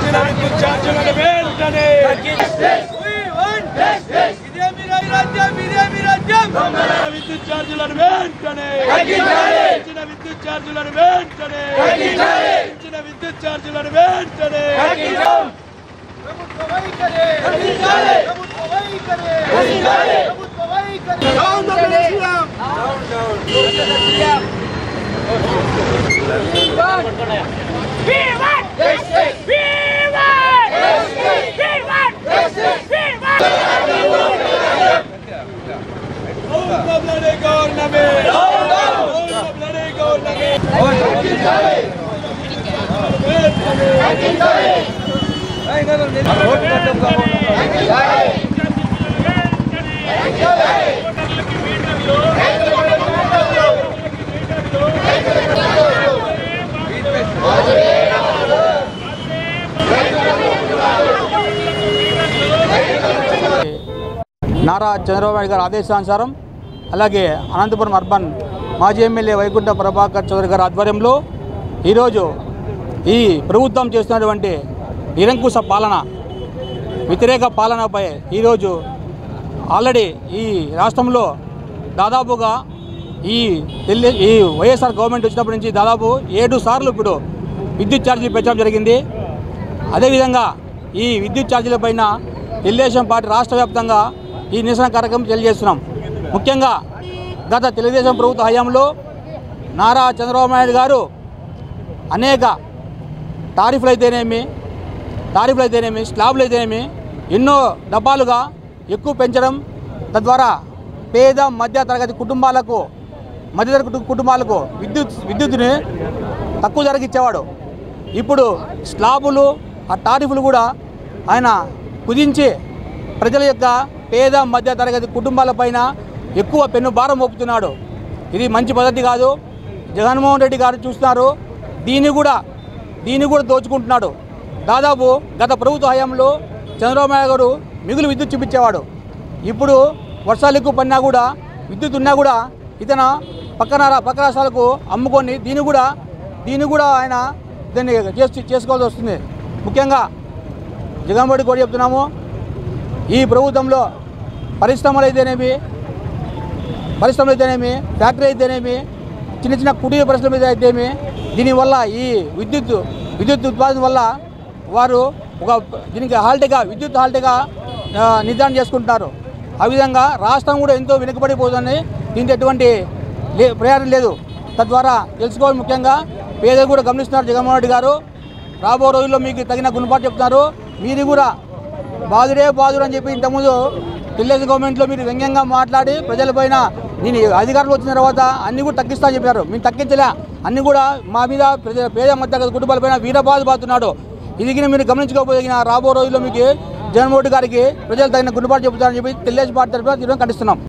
పెంచిన విద్యుత్ ఛార్జీలను వెంటనే ఇదేమి రాజ్యం ఇదేమి రాజ్యం విద్యుత్ ఛార్జీలను వెంటనే పెంచిన విద్యుత్ ఛార్జీలను వెంటనే పెంచిన విద్యుత్ ఛార్జీలను వెంటనే ప్రభుత్వ వైఖరి ప్రభుత్వ వైఖరి ప్రభుత్వ వైఖరి down down bloody government! Down the bloody government! Nara Chandrababu Naidu గారి ఆదేశానుసారం అలాగే అనంతపురం అర్బన్ మాజీ ఎమ్మెల్యే వైకుంఠ ప్రభాకర్ చౌదరి గారి ఆధ్వర్యంలో ఈరోజు ఈ ప్రభుత్వం చేస్తున్నటువంటి నిరంకుశ పాలన వ్యతిరేక పాలనపై ఈరోజు ఆల్రెడీ ఈ రాష్ట్రంలో దాదాపుగా ఈ ఢిల్లీ ఈ వైఎస్ఆర్ గవర్నమెంట్ వచ్చినప్పటి నుంచి దాదాపు ఏడు సార్లు ఇప్పుడు విద్యుత్ ఛార్జీలు పెంచడం జరిగింది అదేవిధంగా ఈ విద్యుత్ ఛార్జీల పైన తెలుగుదేశం పార్టీ రాష్ట్ర వ్యాప్తంగా ఈ నిరసన కార్యక్రమం తెలియజేస్తున్నాం ముఖ్యంగా గత తెలుగుదేశం ప్రభుత్వ హయాంలో నారా చంద్రబాబు నాయుడు గారు అనేక టారిఫ్లు అయితేనేమి టారిఫ్లు అయితేనేమి స్లాబ్లు అయితేనేమి ఎన్నో డబ్బాలుగా ఎక్కువ పెంచడం తద్వారా పేద మధ్య తరగతి కుటుంబాలకు మధ్యతరగతి కుటుంబాలకు విద్యుత్ విద్యుత్తుని తక్కువ ధరకు ఇచ్చేవాడు ఇప్పుడు స్లాబులు ఆ టారిఫ్లు కూడా ఆయన కుదించి ప్రజల యొక్క పేద మధ్య తరగతి కుటుంబాలపైన ఎక్కువ పెన్ను భారం మోపుతున్నాడు ఇది మంచి పద్ధతి కాదు జగన్మోహన్ రెడ్డి గారు చూస్తున్నారు దీన్ని కూడా దీన్ని కూడా దోచుకుంటున్నాడు దాదాపు గత ప్రభుత్వ హయాంలో చంద్రబాబు నాయుడు గారు మిగులు విద్యుత్ చూపించేవాడు ఇప్పుడు వర్షాలు ఎక్కువ పడినా కూడా విద్యుత్ ఉన్నా కూడా ఇతను పక్కన రా- పక్క రాష్ట్రాలకు అమ్ముకొని దీన్ని కూడా దీన్ని కూడా ఆయన దీన్ని చేసి చేసుకోవాల్సి వస్తుంది ముఖ్యంగా జగన్మోహన్ రెడ్డి కూడా చెప్తున్నాము ఈ ప్రభుత్వంలో పరిశ్రమలు అయితేనేమి పరిశ్రమలు అయితేనేమి ఫ్యాక్టరీ అయితేనేమి చిన్న చిన్న కుటీర పరిశ్రమలు అయితే అయితేనేమి దీనివల్ల ఈ విద్యుత్ విద్యుత్ ఉత్పాదన వల్ల వారు ఒక దీనికి హాల్టీగా విద్యుత్ హాల్టీగా ఆ, నిర్ధారణ చేసుకుంటున్నారు ఆ విధంగా రాష్ట్రం కూడా ఎంతో వెనుకబడిపోతుంది దీంట్లో ఎటువంటి లే ప్రయాణం లేదు తద్వారా తెలుసుకోవాలి ముఖ్యంగా పేదలు కూడా గమనిస్తున్నారు జగన్మోహన్ రెడ్డి గారు రాబో రోజుల్లో మీకు తగిన గుణపాటు చెప్తున్నారు మీరు కూడా బాదురే బాదురు అని చెప్పి ఇంతకుముందు తెలుగుదేశం గవర్నమెంట్లో మీరు వ్యంగ్యంగా మాట్లాడి ప్రజలపైన నేను అధికారంలో వచ్చిన తర్వాత అన్ని కూడా తగ్గిస్తా అని చెప్పారు మేము తగ్గించలే అన్ని కూడా మా మీద ప్రజల పేద మధ్య కుటుంబాలపైన వీరబాధ బాతున్నాడు ఇది గిన మీరు గమనించుకోకపోతే గిన రాబో రోజుల్లో మీకు జగన్మోహన్ రెడ్డి గారికి ప్రజలు తగిన గుణపాటు చెబుతారని చెప్పి తెలుగుదేశం పార్టీ తరఫున తీవ్రంగా ఖండిస్తున్నాం